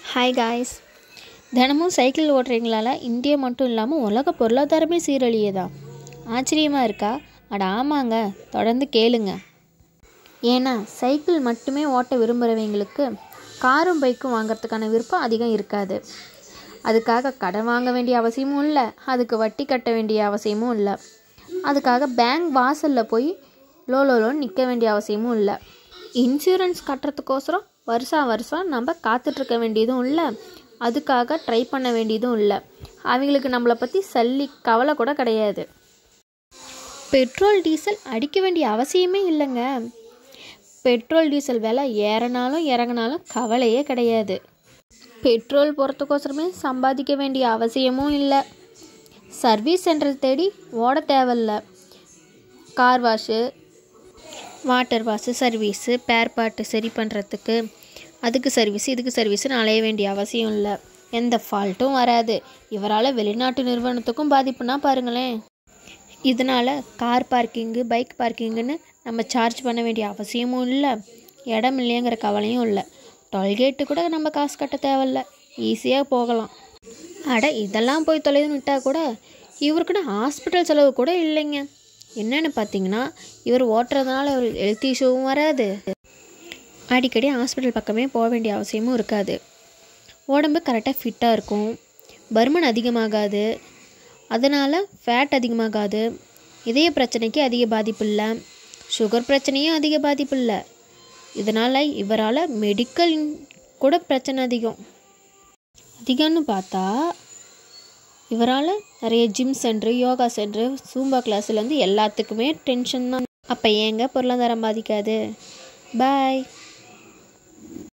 hi guys தினமும் cycle ஓட்டுறீங்களால India மட்டும் இல்லாமல் உலக பொருளாதாரமே சீரழியுதா ஆச்சரியமாக இருக்கா அட ஆமாங்க தொடர்ந்து கேளுங்க ஏன்னா சைக்கிள் மட்டுமே ஓட்ட விரும்புகிறவங்களுக்கு காரும் பைக்கும் வாங்குறதுக்கான விருப்பம் அதிகம் இருக்காது அதுக்காக கடன் வாங்க வேண்டிய அவசியமும் இல்லை அதுக்கு வட்டி கட்ட வேண்டிய அவசியமும் இல்லை அதுக்காக பேங்க் வாசலில் போய் லோ லோ லோன்னு நிற்க வேண்டிய அவசியமும் இல்லை இன்சூரன்ஸ் கட்டுறதுக்கோசரம் வருஷா வருஷம் நம்ம காத்துட்ருக்க வேண்டியதும் இல்லை அதுக்காக ட்ரை பண்ண வேண்டியதும் இல்லை அவங்களுக்கு நம்மளை பற்றி சல்லி கவலை கூட கிடையாது பெட்ரோல் டீசல் அடிக்க வேண்டிய அவசியமே இல்லைங்க பெட்ரோல் டீசல் விலை ஏறினாலும் இறங்கினாலும் கவலையே கிடையாது பெட்ரோல் போகிறதுக்கோசரமே சம்பாதிக்க வேண்டிய அவசியமும் இல்லை சர்வீஸ் சென்டர் தேடி ஓட தேவையில்ல car wash water wash service spare part சரி பண்ணுறதுக்கு அதுக்கு சர்வீஸ் இதுக்கு சர்வீஸ்னு அலைய வேண்டிய அவசியம் இல்லை எந்த ஃபால்ட்டும் வராது இவரால் வெளிநாட்டு நிறுவனத்துக்கும் பாதிப்புனா பாருங்களேன் இதனால் கார் பார்க்கிங்கு பைக் பார்க்கிங்குன்னு நம்ம சார்ஜ் பண்ண வேண்டிய அவசியமும் இல்லை இடம் இல்லைங்கிற கவலையும் இல்லை டோல்கேட்டு கூட நம்ம காசு கட்ட தேவையில்ல ஈஸியாக போகலாம் அட இதெல்லாம் போய் தொலைதுன்னு விட்டால் கூட இவருக்குன்னு ஹாஸ்பிட்டல் செலவு கூட இல்லைங்க என்னென்னு பார்த்தீங்கன்னா இவர் ஓட்டுறதுனால ஒரு ஹெல்த் இஷ்யூவும் வராது அடிக்கடி ஹாஸ்பிட்டல் பக்கமே போக வேண்டிய அவசியமும் இருக்காது உடம்பு கரெக்டாக ஃபிட்டாக இருக்கும் பருமன் அதிகமாகாது அதனால் ஃபேட் அதிகமாகாது இதய பிரச்சனைக்கு அதிக பாதிப்பு இல்லை சுகர் பிரச்சனையும் அதிக பாதிப்பு இல்லை இதனால் இவரால் மெடிக்கல் கூட பிரச்சனை அதிகம் அதிகம்னு பார்த்தா இவரால் நிறைய gym centre yoga centre zumba கிளாஸ்லேருந்து எல்லாத்துக்குமே டென்ஷன் தான் அப்போ ஏங்க பொருளாதாரம் பாதிக்காது பாய்